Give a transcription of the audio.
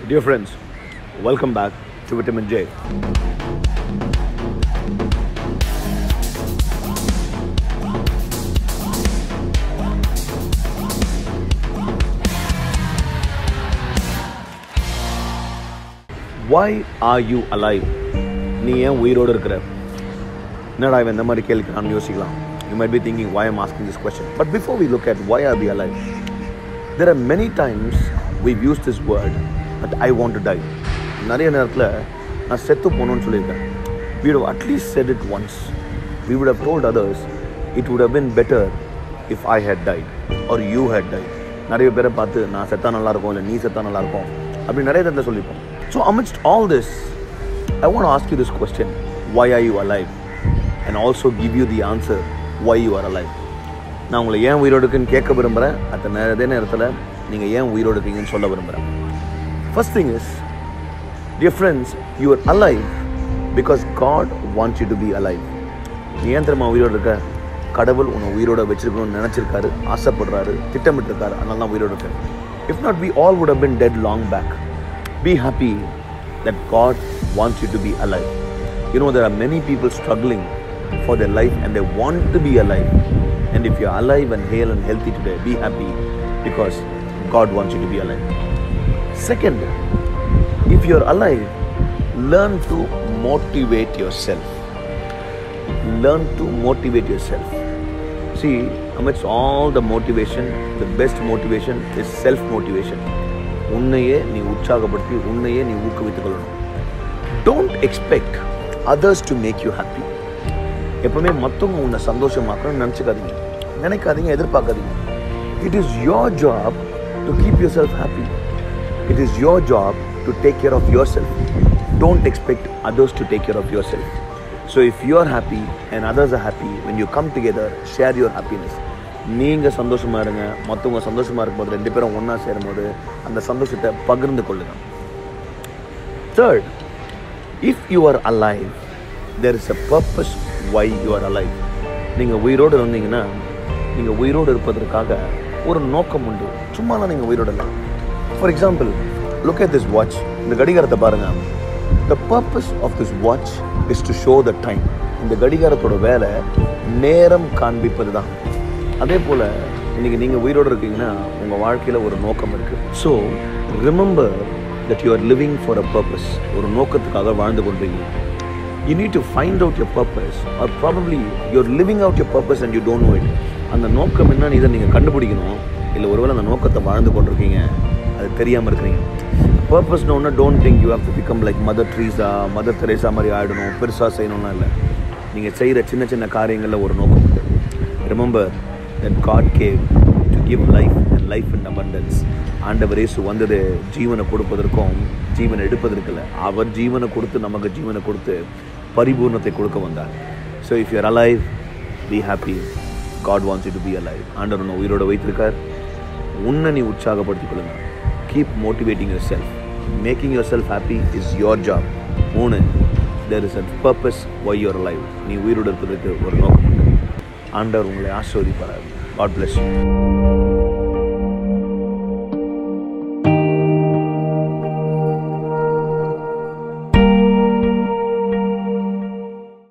Dear friends, welcome back to Vitamin J. Why are you alive? நீ ஏன் உயிரோடு இருக்கிற என்னடா இவன் இந்த மாதிரி கேள்விக்கு நான் யோசிக்கலாம் you might be thinking why I'm asking this question but before we look at why are we alive there are many times we've used this word that I want to die நிறைய நேரத்தில் நான் செத்து போகணும்னு சொல்லியிருக்கேன் we would have at least said it once we would have told others it would have been better if I had died or you had died நிறைய பேரை பார்த்து நான் செத்தா நல்லா இருக்கும் இல்லை நீ செத்தா நல்லா இருக்கும் அப்படி நிறைய இடத்துல சொல்லியிருப்போம் so amidst all this I want to ask you this question why are you alive and also give you the answer why you are alive நான் உங்களை ஏன் உயிரோடு இருக்குன்னு கேட்க விரும்புகிறேன் அந்த நே அதே நேரத்தில் நீங்கள் ஏன் உயிரோடு இருக்கீங்கன்னு சொல்ல விரும்புகிறேன் first thing is dear friends you are alive because God wants you to be alive நீ ஏன் தெரியுமா உயிரோடு இருக்க கடவுள் உன்னை உயிரோட வச்சிருக்கணும்னு நினச்சிருக்காரு ஆசைப்படுறாரு திட்டமிட்டிருக்காரு அதனால தான் உயிரோடு இருக்கேன் if not we all would have been dead long back be happy that God wants you to be alive. You know, there are many people struggling for their life and they want to be alive. And if you're alive and hale and healthy today, be happy because God wants you to be alive. Second, if you're alive, learn to motivate yourself. Learn to motivate yourself. See, amidst all the motivation, the best motivation is self motivation. உன்னையே நீ உற்சாகப்படுத்தி உன்னையே நீ ஊக்குவித்துக் கொள்ளணும் don't expect others to make you happy எப்பவுமே மற்றவங்க உன்னை சந்தோஷமாக்கணும்னு நினச்சிக்காதீங்க நினைக்காதீங்க எதிர்பார்க்காதீங்க it is your job to keep yourself happy it is your job to take care of yourself don't expect others to take care of yourself so if you are happy and others are happy when you come together share your happiness நீங்கள் சந்தோஷமாக இருங்க மற்றவங்க சந்தோஷமாக இருக்கும்போது ரெண்டு பேரும் ஒன்றா சேரும்போது அந்த சந்தோஷத்தை பகிர்ந்து கொள்ளுங்க third if you are alive there is a purpose why you are alive நீங்கள் உயிரோடு இருந்தீங்கன்னா நீங்கள் உயிரோடு இருப்பதற்காக ஒரு நோக்கம் உண்டு சும்மாலாம் நீங்கள் உயிரோடு இல்லை for example look at this watch இந்த கடிகாரத்தை பாருங்கள் the purpose of this watch is to show the time இந்த கடிகாரத்தோட வேலை நேரம் காண்பிப்பது தான் அதே போல் இன்றைக்கி நீங்கள் உயிரோடு இருக்கீங்கன்னா உங்கள் வாழ்க்கையில் ஒரு நோக்கம் இருக்குது so remember that you are living for a purpose ஒரு நோக்கத்துக்காக வாழ்ந்து கொண்டிருக்கீங்க you need to find out your purpose or probably you're living out your purpose and you don't know it அந்த நோக்கம் என்னன்னு இதை நீங்கள் கண்டுபிடிக்கணும் இல்லை ஒருவேளை அந்த நோக்கத்தை வாழ்ந்து கொண்டிருக்கீங்க அது தெரியாமல் இருக்கிறீங்க பர்பஸ்னு ஒன்று don't think you have to become like Mother Teresa Mother Teresa மாதிரி ஆகிடணும் பெருசாக செய்யணும்னா இல்லை நீங்கள் செய்கிற சின்ன சின்ன காரியங்களில் ஒரு நோக்கம் உண்டு remember that God gave to give life and life in abundance ஆண்டவர் இயேசு வந்தது ஜீவனை கொடுப்பதற்கும் ஜீவனை எடுப்பதற்கு இல்லை அவர் ஜீவனை கொடுத்து நமக்கு ஜீவனை கொடுத்து பரிபூர்ணத்தை கொடுக்க வந்தார் so if you're alive be happy God wants you to be alive ஆண்டவர் உன்னை உயிரோட வைத்திருக்கார் உன்னை நீ உற்சாகப்படுத்திக் கொள்ளுங்க keep motivating yourself making yourself happy is your job மூணு there is a purpose why your life நீ உயிரோடு இருப்பதற்கு ஒரு நோக்கம் உண்டு ஆண்டவர் உங்களை ஆசிர்வதிப்பார் காட் பிளஸ் யூ